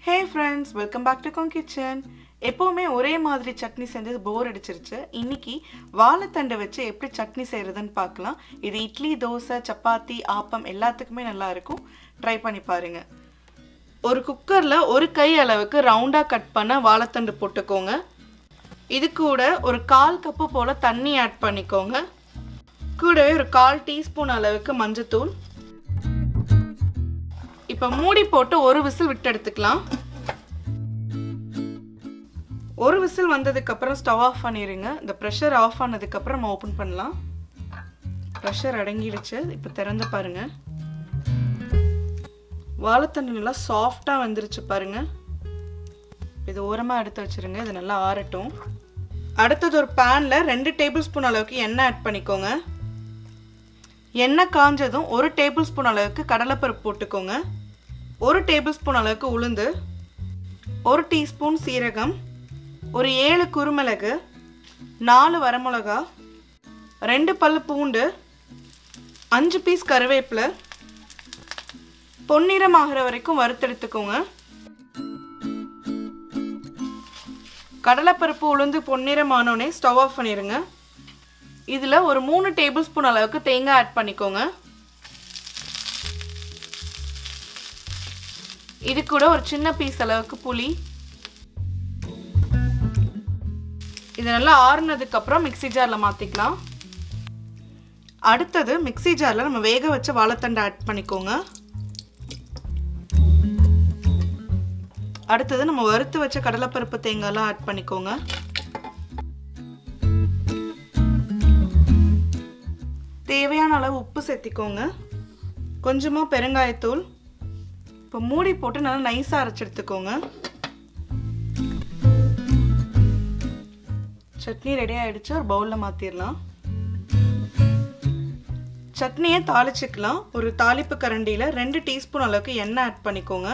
hey friends welcome back to கோங் kitchen எப்போவுமே ஒரே மாதிரி சட்னி செஞ்சது போர் அடிச்சிருச்சு இன்னைக்கு வாழைத்தண்டை வச்சு எப்படி சட்னி செய்கிறதுன்னு பார்க்கலாம் இது இட்லி தோசை சப்பாத்தி ஆப்பம் எல்லாத்துக்குமே நல்லா இருக்கும் ட்ரை பண்ணி பாருங்க ஒரு குக்கரில் ஒரு கை அளவுக்கு ரவுண்டாக கட் பண்ண வாழைத்தண்டு போட்டுக்கோங்க இது கூட ஒரு கால் கப்பு போல் தண்ணி ஆட் பண்ணிக்கோங்க கூடவே ஒரு கால் டீஸ்பூன் அளவுக்கு மஞ்சத்தூள் இப்போ மூடி போட்டு ஒரு விசில் விட்டு எடுத்துக்கலாம் ஒரு விசில் வந்ததுக்கப்புறம் ஸ்டவ் ஆஃப் பண்ணிடுங்க இந்த ப்ரெஷர் ஆஃப் ஆனதுக்கப்புறம் நம்ம ஓப்பன் பண்ணலாம் ப்ரெஷர் அடங்கிடுச்சு இப்போ திறந்து பாருங்க வாழைத்தண்டு நல்லா சாஃப்டாக வந்துருச்சு பாருங்க இது ஓரமாக எடுத்து வச்சுருங்க இது நல்லா ஆறட்டும் அடுத்தது ஒரு பேனில் ரெண்டு டேபிள் ஸ்பூன் அளவுக்கு எண்ணெய் ஆட் பண்ணிக்கோங்க எண்ணெய் காஞ்சதும் ஒரு டேபிள் ஸ்பூன் அளவுக்கு கடலைப்பருப்பு போட்டுக்கோங்க ஒரு டேபிள் ஸ்பூன் அளவுக்கு உளுந்து ஒரு டீஸ்பூன் சீரகம் ஒரு ஏழு குருமிளகு நாலு வரமிளகா ரெண்டு பல்லு பூண்டு அஞ்சு பீஸ் கருவேப்பிலை பொன்னிறம் ஆகிற வரைக்கும் வறுத்தெடுத்துக்கோங்க கடலைப்பருப்பு உளுந்து பொன்னிறம் ஆனோடனே ஸ்டவ் ஆஃப் பண்ணிடுங்க இதில் ஒரு மூணு டேபிள் ஸ்பூன் அளவுக்கு தேங்காய் ஆட் பண்ணிக்கோங்க இது கூட ஒரு சின்ன பீஸ் அளவுக்கு புளி இது நல்லா ஆறுனதுக்கு அப்புறம் மிக்சி ஜாரில் மாற்றிக்கலாம் அடுத்தது மிக்சி ஜாரில் நம்ம வேக வச்ச வாழைத்தண்டை ஆட் பண்ணிக்கோங்க அடுத்தது நம்ம வறுத்து வச்ச கடலைப்பருப்பு தேங்காய்லாம் ஆட் பண்ணிக்கோங்க தேவையான அளவு உப்பு சேர்த்திக்கோங்க கொஞ்சமாக பெருங்காயத்தூள் இப்போ மூடி போட்டு நல்லா நைஸாக அரைச்சி எடுத்துக்கோங்க சட்னி ரெடி ஆகிடுச்சு ஒரு பவுலில் மாற்றிடலாம் சட்னியை தாளிச்சுக்கலாம் ஒரு தாளிப்பு கரண்டியில் ரெண்டு டீஸ்பூன் அளவுக்கு எண்ணெய் ஆட் பண்ணிக்கோங்க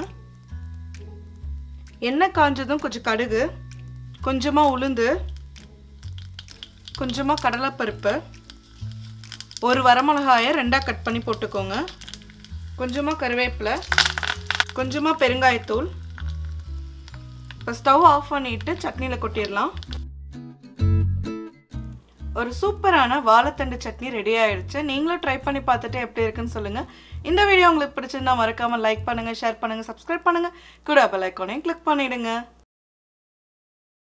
எண்ணெய் காஞ்சதும் கொஞ்சம் கடுகு கொஞ்சமாக உளுந்து கொஞ்சமாக கடலைப்பருப்பு ஒரு வரமிளகாயை ரெண்டாக கட் பண்ணி போட்டுக்கோங்க கொஞ்சமாக கருவேப்பிலை கொஞ்சமாக பெருங்காயத்தூள் இப்போ ஸ்டவ் ஆஃப் பண்ணிவிட்டு சட்னியில் கொட்டிடலாம் ஒரு சூப்பரான வாழைத்தண்டு சட்னி ரெடி ஆயிடுச்சு நீங்களும் ட்ரை பண்ணி பார்த்துட்டு எப்படி இருக்குன்னு சொல்லுங்கள் இந்த வீடியோ உங்களுக்கு பிடிச்சிருந்தா மறக்காமல் லைக் பண்ணுங்கள் ஷேர் பண்ணுங்கள் சப்ஸ்கிரைப் பண்ணுங்கள் கூட பெல் ஐக்கானையும் கிளிக் பண்ணிவிடுங்க